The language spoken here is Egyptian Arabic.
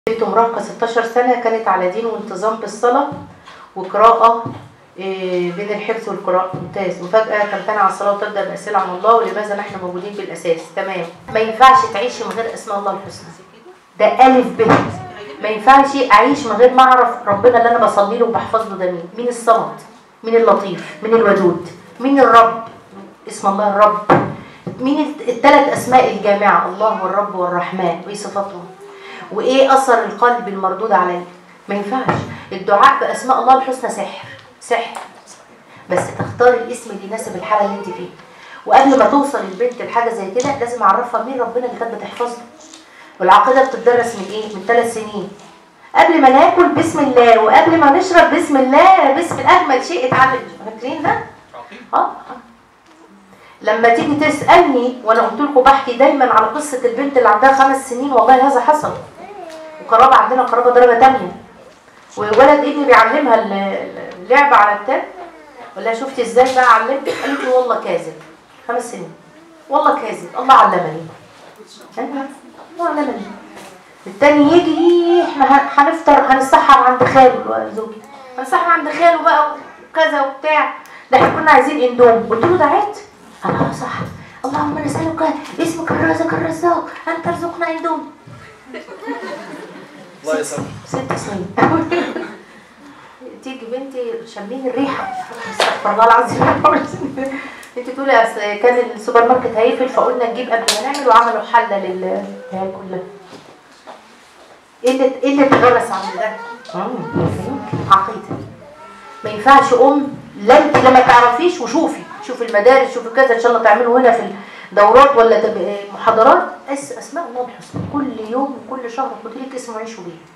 بنت مراهقة 16 سنة كانت على دين وانتظام بالصلاة وقراءة إيه، بين الحفظ والقراءة ممتاز وفجأة تمتنع عن الصلاة وتبدأ بأسئلة عن الله ولماذا نحن موجودين بالأساس تمام ما ينفعش تعيشي من غير أسماء الله الحسنى ده ألف ب ما ينفعش أعيش من غير ما أعرف ربنا اللي أنا بصلي له وبحفظ له ده مين مين الصمد مين اللطيف مين الودود مين الرب اسم الله الرب مين الثلاث أسماء الجامعة الله والرب والرحمن وإيه صفاتهم وايه اثر القلب المردود عليه ما ينفعش الدعاء باسماء الله الحسنى سحر سحر بس تختار الاسم اللي يناسب الحاله اللي انت فيها وقبل ما توصل البنت لحاجه زي كده لازم اعرفها مين ربنا اللي كانت بتحفظها والعقيده بتدرس من ايه من ثلاث سنين قبل ما ناكل بسم الله وقبل ما نشرب بسم الله بسم اجمل شيء اتعلم فاكرين ده اه آه. لما تيجي تسالني وانا قلت لكم بحكي دايما على قصه البنت اللي عندها خمس سنين والله هذا حصل وقرابه عندنا قرابه درجه تانية وولد ابني بيعلمها ال- اللعبه على التاب ولا لها شفتي ازاي بقى علمت قالت له والله كاذب خمس سنين والله كاذب الله علمني أنا- الله علمني التاني يجي احنا هن- هنفطر هنسحر عند خاله زوجي هنسحر عند خاله بقى وكذا وبتاع ده احنا كنا عايزين اندوم قلت له دعيت انا اه صح اللهم نسالك اسمك الرازق الرزاق ان ترزقنا اندوم الله يسامحك ست سنين تيجي بنتي شمين الريحه استغفر الله العظيم انت تقولي اصل كان السوبر ماركت هيقفل فقلنا نجيب قبل ما نعمل وعملوا حله لل هي كلها ايه اللي ايه اللي اتغرس عن ده؟ عقيده ما ينفعش ام لا انت لما تعرفيش وشوفي شوفي المدارس شوفي كذا ان شاء الله تعملوا هنا في الدورات ولا تب- محاضرات اس اسماء الله الحسنى كل يوم وكل شهر خدي لك اسم وعيشوا بيه